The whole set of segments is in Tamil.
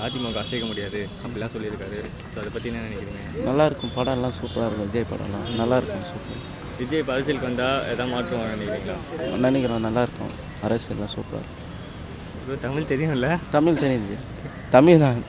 அதிமுக அசைக்க முடியாது அப்படிலாம் சொல்லியிருக்காரு ஸோ அதை பற்றி என்ன நினைக்கிறீங்க நல்லா இருக்கும் படம் எல்லாம் சூப்பராக இருக்கும் விஜய் படம்லாம் நல்லா இருக்கும் சூப்பர் விஜய் இப்போ அரசியலுக்கு வந்தால் எதாவது மாற்றம் வரும் நினைக்கிறீங்களா நினைக்கிறோம் நல்லா இருக்கும் அரசியல்லாம் சூப்பராக இருக்கும் ப்ரோ தமிழ் தெரியும்ல தமிழ் தெரியுது தமிழ் தான்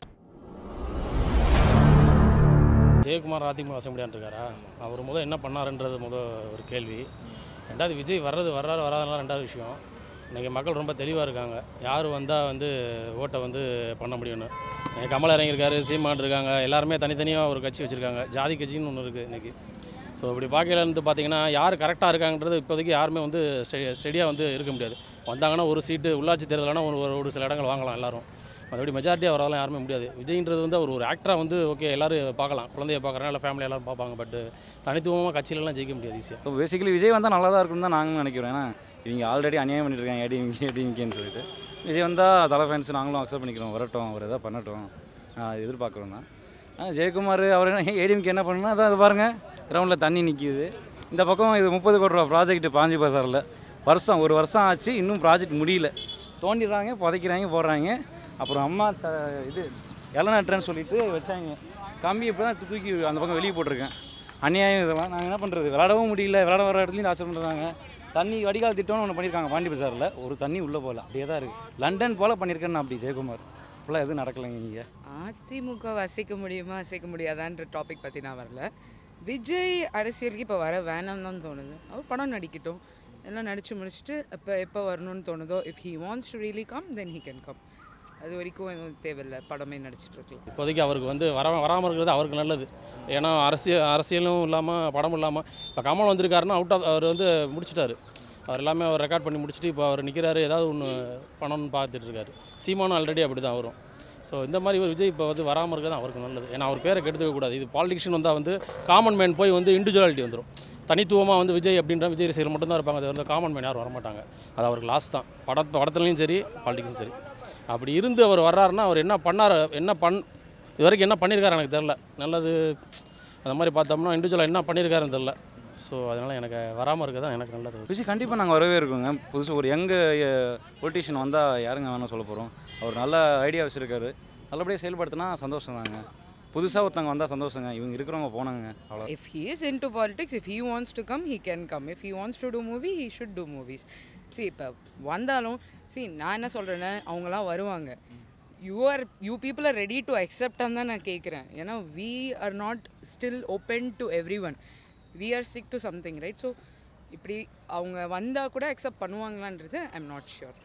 ஜெயக்குமார் அதிமுக அசம்பிளியான் இருக்காரா அவர் முதல் என்ன பண்ணாருன்றது முதல் ஒரு கேள்வி ரெண்டாவது விஜய் வர்றது வர்றாரு வராதெல்லாம் ரெண்டாவது விஷயம் இன்றைக்கி மக்கள் ரொம்ப தெளிவாக இருக்காங்க யார் வந்தால் வந்து ஓட்டை வந்து பண்ண முடியும்னு இன்னைக்கு கமல் இறங்கியிருக்காரு சீமான் இருக்காங்க எல்லாருமே தனித்தனியாக ஒரு கட்சி வச்சுருக்காங்க ஜாதி கட்சின்னு ஒன்று இருக்குது இன்றைக்கி ஸோ இப்படி பார்க்கையில இருந்து பார்த்தீங்கன்னா யார் கரெக்டாக இருக்காங்கன்றது இப்போதைக்கு யாருமே வந்து ஸ்டெடியாக வந்து இருக்க முடியாது வந்தாங்கன்னா ஒரு சீட்டு உள்ளாட்சி தேர்தலானா ஒரு ஒரு- ஒரு சில இடங்கள் வாங்கலாம் எல்லாரும் மற்றபடி மெஜாரிட்டியாக வரலாம் யாருமே முடியாது விஜய்ன்றது வந்து அவர் ஒரு ஆக்டராக வந்து ஓகே எல்லாரும் பார்க்கலாம் குழந்தைய பார்க்குறாங்க இல்லை ஃபேமிலி எல்லாரும் பார்ப்பாங்க பட் தனித்துவமாக கட்சியிலலாம் ஜெயிக்க முடியாது ஈஸியாக ஸோ பேசிக்கலி விஜய் வந்தால் நல்லா தான் இருக்கும்னு தான் நாங்களும் நினைக்கிறோம் ஏன்னா இவங்க ஆல்ரெடி அநியாயம் பண்ணிட்டு இருக்காங்க ஏடிஎம்கே ஏடிஎம்கேன்னு சொல்லிட்டு விஜய் வந்தால் தலை ஃபேன்ஸ் நாங்களும் அக்செப்ட் பண்ணிக்கிறோம் வரட்டும் அவர் எதாவது பண்ணட்டும் ஆஹ் எதிர்பார்க்குறோம் தான் ஆனால் ஜெயக்குமார் அவர் என்ன ஏடிஎம்கே என்ன பண்ணணும் அதான் அது பாருங்கள் கிரவுண்டில் தண்ணி நிற்கிது இந்த பக்கம் இது முப்பது கோடி ரூபா ப்ராஜெக்ட் பாஞ்சி பசாரில் வருஷம் ஒரு வருஷம் ஆச்சு இன்னும் ப்ராஜெக்ட் முடியல தோண்டிடுறாங்க புதைக்கிறாங்க போடுறாங்க அப்புறம் அம்மா த இது இளநட்டுறேன்னு சொல்லிட்டு வச்சாங்க கம்பி இப்போ தான் தூக்கி அந்த பக்கம் வெளியே போட்டிருக்கேன் அநியாயம் இதெல்லாம் நாங்கள் என்ன பண்ணுறது விளாடவும் முடியல விளாட வர இடத்துலையும் ஆசை பண்ணுறாங்க தண்ணி வடிகால் திட்டம்னு ஒன்று பண்ணியிருக்காங்க பாண்டி பஜாரில் ஒரு தண்ணி உள்ளே போகல அப்படியே தான் இருக்குது லண்டன் போல் பண்ணியிருக்கேன் அப்படி ஜெயக்குமார் ஃபுல்லாக எதுவும் நடக்கலைங்க இங்கே அதிமுக அசைக்க முடியுமா அசைக்க முடியாதான்ற டாபிக் பற்றி நான் வரல விஜய் அரசியலுக்கு இப்போ வர வேணாம்னு தான் தோணுது அவர் படம் நடிக்கட்டும் எல்லாம் நடித்து முடிச்சுட்டு இப்போ எப்போ வரணும்னு தோணுதோ if he wants to really come then he can come அது வரைக்கும் எதுவும் தேவையில்லை படமே நடிச்சிட்டு இருக்கலாம் இப்போதைக்கு அவருக்கு வந்து வர வராமல் இருக்கிறது அவருக்கு நல்லது ஏன்னா அரசியல் அரசியலும் இல்லாமல் படமும் இல்லாமல் இப்போ கமல் வந்திருக்காருன்னா அவுட் ஆஃப் அவர் வந்து முடிச்சிட்டாரு அவர் எல்லாமே அவர் ரெக்கார்ட் பண்ணி முடிச்சுட்டு இப்போ அவர் நிற்கிறாரு ஏதாவது ஒன்று பண்ணணும்னு பார்த்துட்டு இருக்காரு சீமானும் ஆல்ரெடி அப்படி தான் வரும் ஸோ இந்த மாதிரி ஒரு விஜய் இப்போ வந்து வராமல் இருக்கிறது அவருக்கு நல்லது ஏன்னா அவர் பேரை கெடுத்துக்க கூடாது இது பாலிடிக்ஷன் வந்தால் வந்து காமன் மேன் போய் வந்து இண்டிவிஜுவாலிட்டி வந்துடும் தனித்துவமாக வந்து விஜய் அப்படின்ற விஜய் ரசிகர்கள் மட்டும்தான் இருப்பாங்க அது வந்து காமன் மேன் யாரும் வரமாட்டாங்க அது அவருக்கு லாஸ் தான் பட படத்துலையும் சரி பாலிடிக்ஸும் சரி அப்படி இருந்து அவர் வர்றாருன்னா அவர் என்ன பண்ணார் என்ன பண் இது வரைக்கும் என்ன பண்ணியிருக்காரு எனக்கு தெரில நல்லது அந்த மாதிரி பார்த்தோம்னா இண்டிவிஜுவலாக என்ன பண்ணியிருக்காருன்னு தெரில ஸோ அதனால் எனக்கு வராமல் இருக்க தான் எனக்கு நல்லது விஜய் கண்டிப்பாக நாங்கள் வரவே இருக்கோங்க புதுசு ஒரு யங்கு பொலிட்டிஷியன் வந்தால் யாருங்க வேணால் சொல்ல போகிறோம் அவர் நல்ல ஐடியா வச்சுருக்காரு நல்லபடியாக செயல்படுத்தினா சந்தோஷம் தாங்க புதுசாக ஒருத்தவங்க வந்தால் சந்தோஷங்க இவங்க இருக்கிறவங்க போனாங்க அவ்வளோ If he is into politics, if he wants to come, he can come. If he wants to do movie, he should do movies. See, இப்போ வந்தாலும் see நான் என்ன சொல்கிறேன்னா அவங்களாம் வருவாங்க you are you people are ready to அக்செப்டான்னு தான் நான் கேட்குறேன் ஏன்னா we are not still open to everyone we are stick to something right so இப்படி அவங்க வந்தால் கூட அக்செப்ட் பண்ணுவாங்களான்றது I am not sure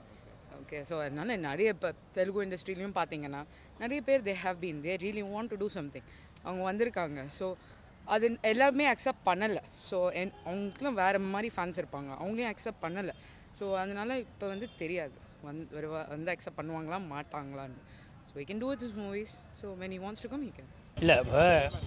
okay so அதனால நிறைய இப்போ தெலுங்கு இண்டஸ்ட்ரிலையும் பார்த்தீங்கன்னா நிறைய பேர் they have been they really want to do something அவங்க வந்திருக்காங்க ஸோ அது எல்லாருமே அக்செப்ட் பண்ணலை ஸோ என் அவங்களுக்குலாம் வேறு மாதிரி ஃபேன்ஸ் இருப்பாங்க அவங்களையும் அக்செப்ட் பண்ணலை ஸோ அதனால இப்போ வந்து தெரியாது வந் வருவா வந்து அக்செப்ட் பண்ணுவாங்களா மாட்டாங்களான்னு so we can do this movies so when he wants to come he can இல்லை இப்போ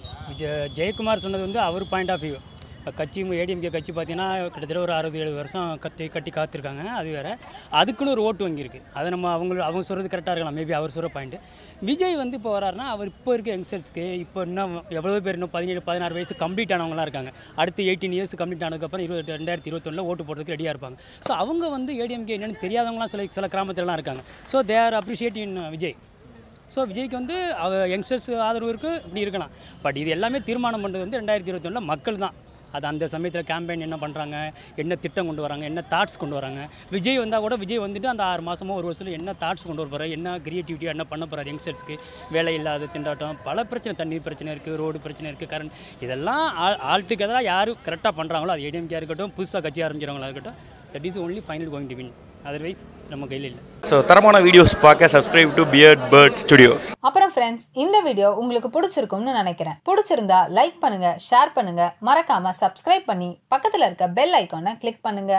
ஜெ- ஜெயக்குமார் சொன்னது வந்து அவர் பாயிண்ட் ஆஃப் வியூ இப்போ கட்சி ஏடிஎம்கே கட்சி பார்த்தீங்கன்னா கிட்டத்தட்ட ஒரு அறுபது எழுபது வருஷம் கட்டி கட்டி காத்திருக்காங்க அது வேறு அதுக்குன்னு ஒரு ஓட்டு வங்கி இருக்குது அதை நம்ம அவங்க அவங்க சொல்கிறது கரெக்டாக இருக்கலாம் மேபி அவர் சொல்கிற பாயிண்ட் விஜய் வந்து இப்போ வராருன்னா அவர் இப்போ இருக்க யங்ஸ்டர்ஸ்க்கு இப்போ இன்னும் எவ்வளோ பேர் இன்னும் பதினேழு பதினாறு வயசு கம்ப்ளீட் ஆனவங்களாம் இருக்காங்க அடுத்து எயிட்டீன் இயர்ஸ் கம்ப்ளீட் ஆனதுக்கப்புறம் இருபது ரெண்டாயிரத்தி இருபத்தொன்னில் ஓட்டு போடுறதுக்கு ரெடியாக இருப்பாங்க ஸோ அவங்க வந்து ஏடிஎம்கே என்னென்னு தெரியாதவங்களாம் சில சில கிராமத்துலலாம் இருக்காங்க so they are appreciating Vijay so விஜய்க்கு வந்து அவ யங்ஸ்டர்ஸ் ஆதரவு இருக்குது இப்படி இருக்கலாம் பட் இது எல்லாமே தீர்மானம் பண்ணுறது வந்து ரெண்டாயிரத்தி இருபத்தொன்னில் மக்கள் தான் அது அந்த சமயத்தில் கேம்பெயின் என்ன பண்ணுறாங்க என்ன திட்டம் கொண்டு வராங்க என்ன தாட்ஸ் கொண்டு வராங்க விஜய் வந்தால் கூட விஜய் வந்துட்டு அந்த ஆறு மாதமோ ஒரு வருஷத்தில் என்ன தாட்ஸ் கொண்டு வர போகிறார் என்ன கிரியேட்டிவிட்டியாக என்ன பண்ண போகிறார் யங்ஸ்டர்ஸ்க்கு வேலை இல்லாத திண்டாட்டம் பல பிரச்சனை தண்ணீர் பிரச்சனை இருக்குது ரோடு பிரச்சனை இருக்குது கரண்ட் இதெல்லாம் ஆல் ஆல்டுக்கெல்லாம் யார் கரெக்டாக பண்ணுறாங்களோ அது ஏடிஎம்கே இருக்கட்டும் புதுசாக கட்சி ஆரம்பிக்கிறவங்களா இருக்கட்டும் that is only final going to win otherwise நம்ம கையில் இல்லை ஸோ தரமான வீடியோஸ் பார்க்க subscribe to beard bird studios அப்புறம் ஃப்ரெண்ட்ஸ் இந்த வீடியோ உங்களுக்கு பிடிச்சிருக்கும்னு நினைக்கிறேன் பிடிச்சிருந்தா லைக் பண்ணுங்க ஷேர் பண்ணுங்க மறக்காம சப்ஸ்கிரைப் பண்ணி பக்கத்துல இருக்க பெல் ஐக்கானை கிளிக் பண்ணுங்க